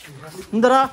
എന്തടാ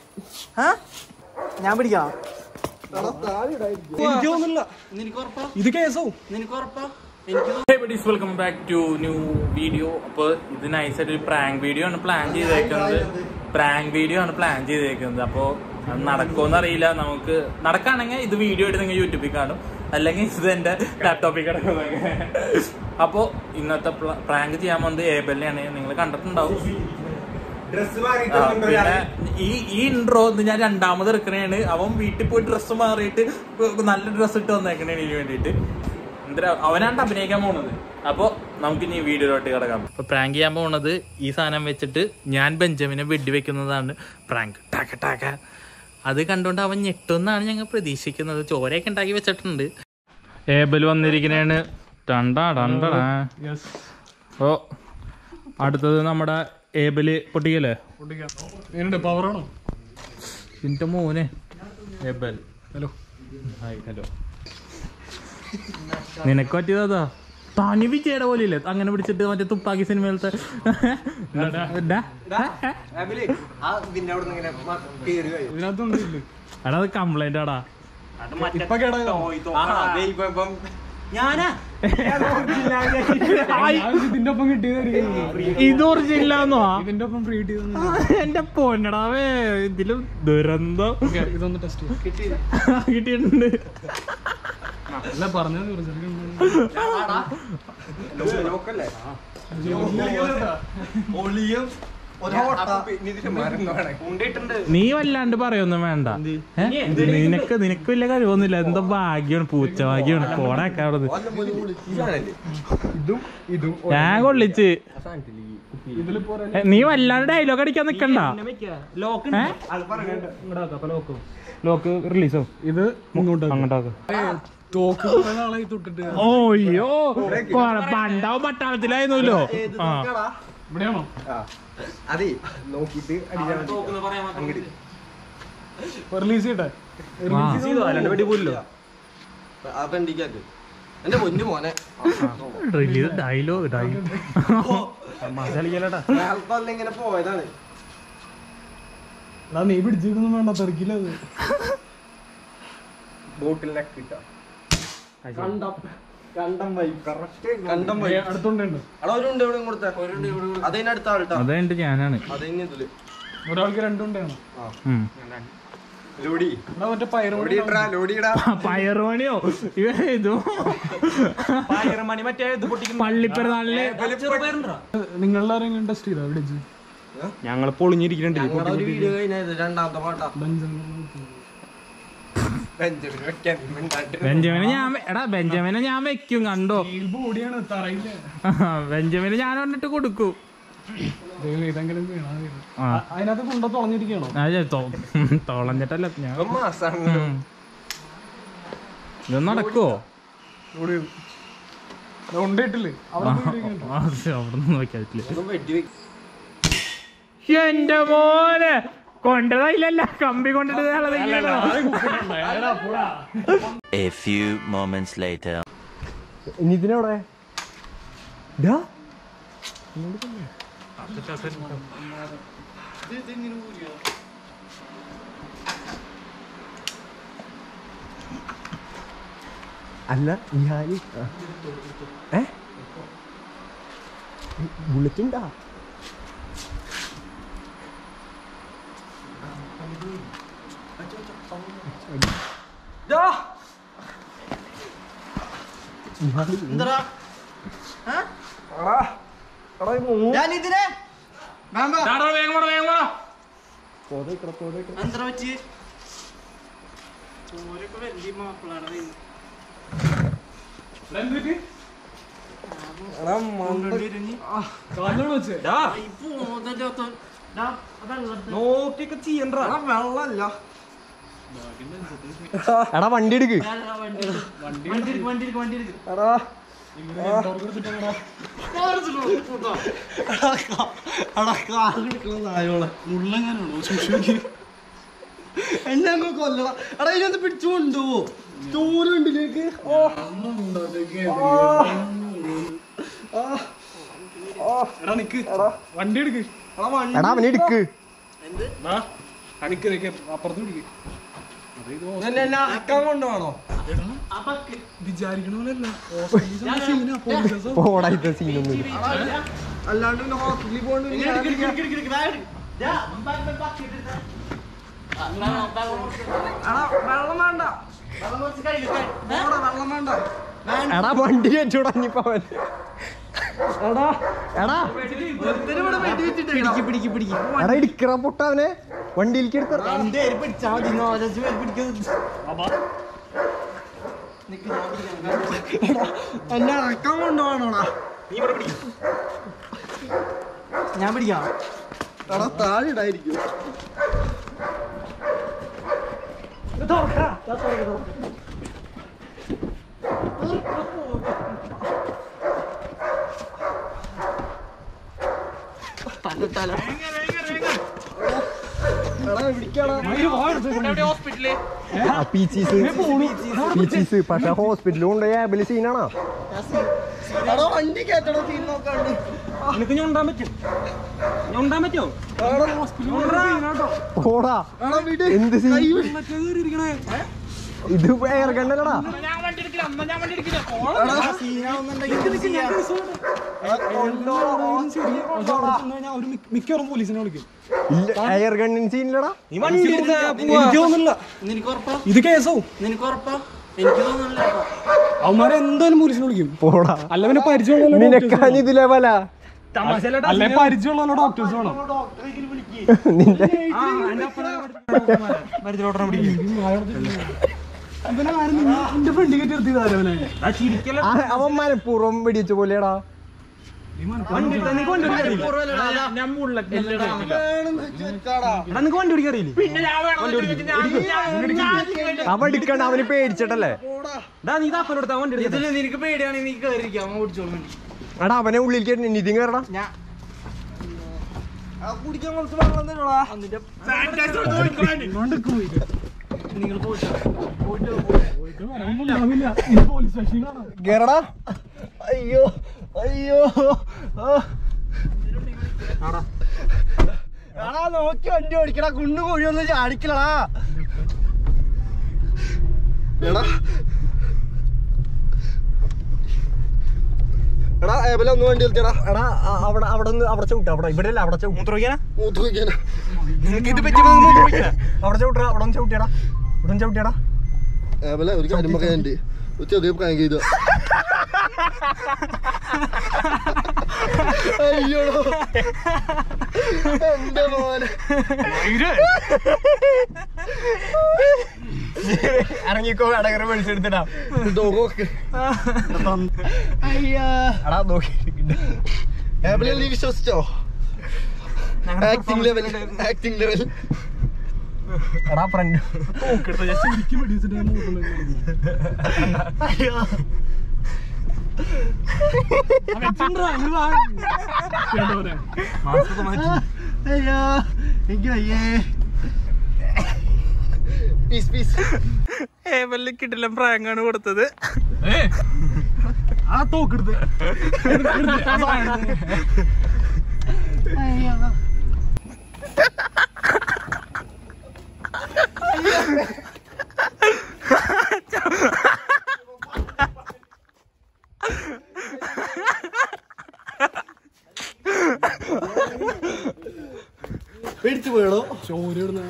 ഞാൻ പിടിക്കാം എനിക്ക് തോന്നുന്നില്ല നിനക്ക് ഉറപ്പാ ഇത് കേസാവും നിനക്ക് ഉറപ്പാ എനിക്ക് welcome back to new video അപ്പൊ ഇത് നൈസായിട്ട് ഒരു പ്രാങ്ക് വീഡിയോ ആണ് പ്ലാൻ ചെയ്തേക്കുന്നത് പ്രാങ്ക് വീഡിയോ ആണ് പ്ലാൻ ചെയ്തേക്കുന്നത് അപ്പോ അത് നടക്കുമെന്ന് അറിയില്ല നമുക്ക് നടക്കാണെങ്കിൽ ഇത് വീഡിയോ ആയിട്ട് നിങ്ങൾ യൂട്യൂബിൽ കാണും അല്ലെങ്കിൽ ഇത് എന്റെ ലാപ്ടോപ്പിൽ കിടക്കുന്നതൊക്കെ അപ്പോ ഇന്നത്തെ പ്രാങ്ക് ചെയ്യാൻ വന്നത് ഏബലിനെയാണ് നിങ്ങൾ കണ്ടിട്ടുണ്ടാവും ആ, പിന്നെ ഈ ഈ ഇൻട്രോ ഞാൻ രണ്ടാമത് എടുക്കണേണ് അവൻ വീട്ടിൽ പോയി ഡ്രസ്സ് മാറിയിട്ട് നല്ല ഡ്രസ്സ് ഇട്ട് വന്നേക്കണേണ് ഇതിന് വേണ്ടിയിട്ട് എന്താ അവനാണ് അഭിനയിക്കാൻ പോണത് അപ്പൊ നമുക്ക് ഇനി വീഡിയോയിലോട്ട് കിടക്കാം അപ്പൊ പ്രാങ്ക് ചെയ്യാൻ പോണത് ഈ സാധനം വെച്ചിട്ട് ഞാൻ ബെഞ്ചമിനെ വെടി വെക്കുന്നതാണ് പ്രാങ്ക് ടാക്ക ടാക്ക അത് കണ്ടുകൊണ്ട് അവൻ ഞെട്ടുമെന്നാണ് ഞങ്ങൾ പ്രതീക്ഷിക്കുന്നത് ചോരയൊക്കെ ഉണ്ടാക്കി വെച്ചിട്ടുണ്ട് ഏബൽ വന്നിരിക്കണേണ് ടണ്ടാ ടണ്ടടാ ഓ അടുത്തത് നമ്മുടെ ഏബല് പൊട്ടിക്കല്ലേ എങ്ങനെയുണ്ട് പവറാണോ നിന്റെ മോനെ ഏബൽ ഹലോ ഹായ് ഹലോ നിനക്ക് പറ്റിയതാ തനി വിജയുടെ പോലെ ഇല്ലേ അങ്ങനെ പിടിച്ചിട്ട് മറ്റേ തുപ്പാക്കി സിനിമയിലത്തെ ഡാ. ഇതിനകത്തൊന്നും ഇല്ല എടാ അത് കംപ്ലൈന്റ് ആടാ ഇപ്പൊ കേടായോ ഞാനാ ഇതിന്റെ ഒപ്പം കിട്ടിയതായിരിക്കും ഇത് ഒറിജിനലാന്നോ ഇതിന്റെ ഒപ്പം ഫ്രീ കിട്ടിയതെന്ന് എന്റെ പൊന്നടാവേ ഇതിലും ദുരന്തം ഇതൊന്ന് ടെസ്റ്റ് ചെയ്യാം കിട്ടിയിട്ടുണ്ട് അല്ല പറഞ്ഞത് നീ വല്ലാണ്ട് പറയൊന്നും വേണ്ട ഏ? നിനക്ക് നിനക്ക് വലിയ കഴിവൊന്നുമില്ല എന്തോ ഭാഗ്യമാണ് പൂച്ച ഭാഗ്യമാണ് പോടാക്ക അവിടെ ഇതും ഇതും ഞാൻ കൊള്ളിച്ച് ഇതിലിപ്പോ ഏ, നീ വല്ലാണ്ട് ഡയലോഗ് അടിക്കാൻ നിക്കണ്ട ലോക്ക് ഏ? ലോക്ക് റിലീസോ ഇത് ഇങ്ങോട്ട് അങ്ങോട്ടാക്ക് തോക്ക് കുറെ നാളായി തൊട്ടിട്ട് ഓയ്യോ കൊറേ പണ്ടാവും പട്ടാളത്തിലായിരുന്നല്ലോ ആ ഇവിടെയാണോ അതെ നോക്കിട്ട് റിലീസ് ചെയ്യട്ടെ അല്ലാണ്ട് വെടി പോലല്ലോ ആ ഫ്രണ്ടിക്കകത്ത് എന്റെ പൊന്നു മോനെ റിലീസ് ഡയലോഗ് ഡയലോഗ് അയാൾക്കല്ല ഇങ്ങനെ പോയതാണ് എടാ നീ പിടിച്ചിട്ടൊന്നും വേണ്ട തെറിക്കില്ല അത് ബോട്ടിലിനൊക്കെ കിട്ടാം കണ്ടം കണ്ടം വൈ കറക്റ്റ് കണ്ടം വൈ അടുത്തുണ്ട് അവിടെ ഒരു ഉണ്ട് ഇവിടെ കൊടുത്ത അതിനടുത്ത ആൾട്ടാ അതുകൊണ്ട് ഞാനാണ് അതിന് ഇതില് ഒരാൾക്ക് രണ്ടുണ്ടാണ് ഉം. ലോഡി എടാ മറ്റേ പയറോടി ലോഡിയിടാ ലോഡിയിടാ പയറുമണിയോ ഇവ ഇതോ മണി മറ്റേ ഇത് പൊട്ടിക്കുന്ന പള്ളിപ്പെരുന്നാളില് നിങ്ങളുടെ ആരെങ്കിലും ടെസ്റ്റ് ചെയ്താ ഇവിടെ വെച്ച് ഞങ്ങൾ പൊളിഞ്ഞിരിക്കുന്നുണ്ട് ഞങ്ങളുടെ ഒരു വീഡിയോ കഴിഞ്ഞത് രണ്ടാമത്തെ പാട്ടാ ബെഞ്ചമിൻ ബെഞ്ചമിൻ വെക്കാൻ മിണ്ടാണ്ട് ബെഞ്ചമിനെ ഞാൻ വെ- എടാ ബെഞ്ചമിനെ ഞാൻ വെക്കും കണ്ടോ ബോഡിയാണ് തറയില്ല ബെഞ്ചമിന് ഞാൻ വന്നിട്ട് കൊടുക്കും ദൈവം ഇതെങ്കിലും വീണാ മതി. ആ അ- അതിനകത്ത് കൊണ്ട തുളഞ്ഞിരിക്കണോ അത് തൊ- തൊളഞ്ഞിട്ടല്ല ഞാൻ ഇവൻ മാസാണ് ഉം. ഇത് നടക്കുവോ കൊണ്ടിട്ടില്ലേ അവിടെ പോയി ഇരിക്കണ്ട. അവിടെ നിന്ന് നോക്കിയാട്ടില്ല വെടി വെക്ക്. എന്റെ മോനെ കൊണ്ടതായില്ലല്ല കമ്പി കൊണ്ടിട്ട് എടാ, പോടാ. A few moments later. ഇനി ഇതിനെവിടെ ഡാ അല്ല ഞാൻ ഏ ബുള്ളറ്റ് ഉണ്ടാ എന്താ ഞാനിതിനെ എന്താ പറ്റി ഓരൊക്കെ വലിയ മാപ്പിളാണ് ഇവിടെ എന്ത് പറ്റി? കാലിലാണോ വെച്ചേ? നോക്കിയൊക്കെ ചെയ്യണ്ട വെള്ളല്ല എടാ വണ്ടി എടുക്ക് എടാ ഡോർക്ക് എടുത്തിട്ടാ എടാ കാർ എടുക്കണം നായോളെ മുള്ളെങ്ങാനാണോ സൂക്ഷിച്ച് എന്നെ അങ്ങ് കൊല്ലണം എടാ ഇതിനകത്ത് പിടിച്ചു കൊണ്ടുപോവോ ചൂരുണ്ടിലേക്ക് ഓ എടാ നിക്ക് വണ്ടി എടുക്ക് എടാ അവനെ എടുക്ക് നിക്ക് നിക്ക് അപ്പുറത്ത് പിടിക്ക് എന്നെ അക്കാൻ കൊണ്ടുപോകണോ വിചാരിക്കണ പോലെയല്ല ഹോസ്പിറ്റലിൽ സീനാ പോലീസ് പോടായിട്ട് സീനൊന്നും അല്ലാണ്ട് പിന്നെ ഹോസ്പിറ്റലിൽ പോകണ്ട വെള്ളം വേണ്ട പോടാ, വെള്ളം വേണ്ട എടാ വണ്ടി കയറ്റോടങ്ങിപ്പോ അവൻ എടാ എടാ ഒരുത്തനും ഇവിടെ വെടി വെച്ചിട്ടേ പിടിക്ക് പിടിക്ക് എടാ ഇടിക്കറ പൊട്ട അവനെ വണ്ടിയിലേക്ക് എടുത്ത എന്റെ പേര് പിടിച്ചാ മതി നോരച്ച് പേര് പിടിക്കുന്നത് നിക്ക് ഞാൻ പിടിക്കാം. എടാ, എന്നെ ഇറക്കാൻ കൊണ്ടുപോകണോടാ ഞാൻ പിടിക്കാം എടാ താഴെ ഇടായിരിക്കും തല തല എടാ പിടിക്കാടാ ഹോസ്പിറ്റലിൽ പീച്ചീസ് പീച്ചീസ് പക്ഷെ ഹോസ്പിറ്റലിൽ കൊണ്ടുപോയി ആബില് സീനാണോ എടാ വണ്ടി കേട്ടടോ തീ നോക്കാണ്ട് നിനക്ക് ഞൊണ്ടാൻ പറ്റും ഞൊണ്ടാൻ പറ്റുമോ ഓടാ എടാ വിട് എന്ത് സീൻ ഇത് എയർ ഗണ്ണല്ലടാ എടാ സീനാവുന്നുണ്ടെങ്കിൽ ചെയ്യാം മിക്കവാറും പോലീസിനെ വിളിക്കും എയർ ഗണ്ണിന് സീനില്ലടാ എനിക്ക് തോന്നുന്നില്ല നിനക്ക് ഉറപ്പാ ഇത് കേസാവും നിനക്ക് ഉറപ്പാ എനിക്ക് തോന്നുന്നില്ല കേട്ടോ. അവന്മാരെ എന്തായാലും പോലീസിനെ വിളിക്കും പോടാ അല്ല പിന്നെ പരിചയമുള്ള നിനക്കാൻ ഇതിലെ പല അല്ലെ പരിചയമുള്ള ഡോക്ടേഴ്സ് വേണം നിന്റെ എന്റെ ഫ്രണ്ട് കെട്ടി നിർത്തിയതാരവനെ ആ, അവൻ മനഃപൂർവ്വം വെടിവെച്ച പോലെയാടാ പൂർവ്വമല്ലടാ, അതാ. ഞാൻ മുകളിലൊക്കെ വേണമെന്ന് വെച്ചാടാ. നിനക്ക് വണ്ടി ഓടിക്കാൻ അറിയില്ലേ അവൻ എടുക്കണ്ട അവന് പേടിച്ചിട്ടല്ലേ പോടാ. ഡാ നീ താപ്പൻ എടുത്താ വണ്ടി എടുക്കാം ഇതില് നിനക്ക് പേടിയാണെങ്കിൽ നീ കയറിയിരിക്കാം അമ്മ ഓടിച്ചോളൂ വണ്ടി. എടാ അവനെ ഉള്ളിൽ കേട്ടി നിധിയും കയറടാ ഞാൻ ആ കുടിക്കാൻ കുറച്ച് വെള്ളം തരുവാ എന്നിട്ട് നിങ്ങൾ പോയിട്ടോ പോലീസ് സ്റ്റേഷനിലാണ് കേറടാ അയ്യോ അയ്യോ ആ. എടാ നോക്കി വണ്ടി ഓടിക്കടാ കുണ്ണു കോഴിയൊന്നും ചാടിക്കലടാ എടാ എടാ ഏബല ഒന്ന് വണ്ടി നിർത്തിയടാ എടാ ആ- അവിടെ അവിടെ നിന്ന് അവിടെ ചവിട്ട അവിടെ ഇവിടെ അല്ല അവിടെ ചവിട്ട മൂത്ത് നോക്കിയാ ഇത് പറ്റിയപ്പോ നിങ്ങൾ മൂത്രമൊഴിക്കണേ? അവിടെ ചവിട്ടടാ അവിടെ ഒന്ന് ചവിട്ടിയടാ ഇവിടെ ഒന്ന് ചവിട്ടിയടാ ഏബല ഒരു കാര്യം പറയാനുണ്ട് ഒരു ചെറിയ പ്രാങ്ക് ചെയ്തു അയ്യോ എന്റെ മോനെ ഇറങ്ങിക്കോ അടകര വിളിച്ചെടുത്തിടാ നോക്ക് അയ്യാ എടാ നോക്കി ഏബല നീ വിശ്വസിച്ചോ ആക്ടിംഗ് ലെവൽ ആക്ടിംഗ് ലെവൽ എടാ ഫ്രണ്ട് ശരിക്കും വെടിവെച്ചിട്ട് ഞാൻ നോക്കുന്നുണ്ട് അയ്യോ അയ്യോ എനിക്ക് അയ്യേ പീസ് പീസ് ഏവലിൽ കിട്ടില്ല പ്രാങ്കാണ് കൊടുത്തത് ആ തോക്കെടുത്ത് പേടിച്ചു പോയടോ ചോര ഇടുന്ന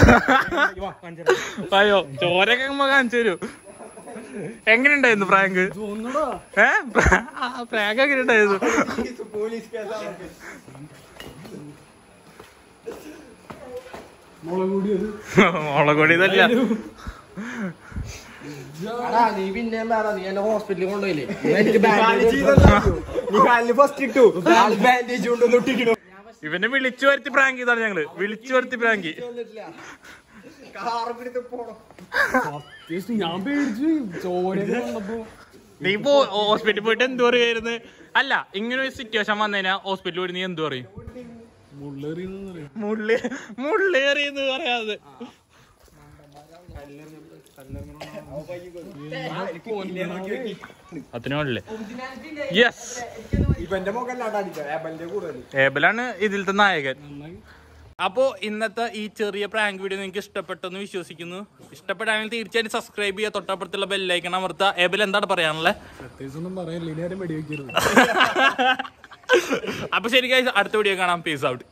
അയ്യോ ചോരൊക്കെ നമ്മ കാണിച്ചു തരൂ എങ്ങനെയുണ്ടായിരുന്നു പ്രാങ്ക് തോന്നടാ ഏ പ്രാങ്ക് എങ്ങനെ ഉണ്ടായിരുന്നു മുളക് കൂടിയത് മുളക് പൊടി ഇതല്ല എടാ നീ പിന്നെ വേറെ നീ എന്നെ ഹോസ്പിറ്റലിൽ കൊണ്ടുപോയില്ലേ നീ കാലിന് ഫസ്റ്റ് ഇട്ടു ബാൻഡേജ് കൊണ്ടൊന്ന് ഒട്ടിക്കണു ഇവനെ വിളിച്ചു വരുത്തി പ്രാങ്ക് ചെയ്താണ് ഞങ്ങള് വിളിച്ചു വരുത്തി പ്രാങ്ക് Just ഞാൻ പേടിച്ചു ചോരയൊക്കെ കണ്ടപ്പോ നീ പോ ഹോസ്പിറ്റലിൽ പോയിട്ട് എന്ത് പറയുമായിരുന്നു അല്ല ഇങ്ങനെ ഒരു സിറ്റുവേഷൻ വന്നതിനാ ഹോസ്പിറ്റലിൽ പോയിട്ട് നീ എന്ത് പറയും മുള്ളേറിയെന്നറിയാം മുള്ളി മുള്ളേറിയെന്ന് പറയാതെ അതിനുള്ളിൽ യെസ് ഇവന്റെ മുഖം അല്ലാണ്ടാ ഏബലിന്റെ കൂടുതൽ ഏബലാണ് ഇതിലത്തെ നായകൻ അപ്പോൾ ഇന്നത്തെ ഈ ചെറിയ പ്രാങ്ക് വീഡിയോ നിങ്ങൾക്ക് ഇഷ്ടപ്പെട്ടെന്ന് വിശ്വസിക്കുന്നു ഇഷ്ടപ്പെട്ടാണെങ്കിൽ തീർച്ചയായും സബ്സ്ക്രൈബ് ചെയ്യുക തൊട്ടപ്പുറത്തുള്ള ബെല്ലൈക്കൺ അമർത്തുക ഏബിൽ എന്താണ് പറയാനുള്ളത് പ്രത്യേകിച്ച് ഒന്നും പറയില്ല ഇനി ആരും വെടിവെക്കരുത് അപ്പൊ ശരി guys, അടുത്ത വീഡിയോ കാണാം പീസ് ഔട്ട്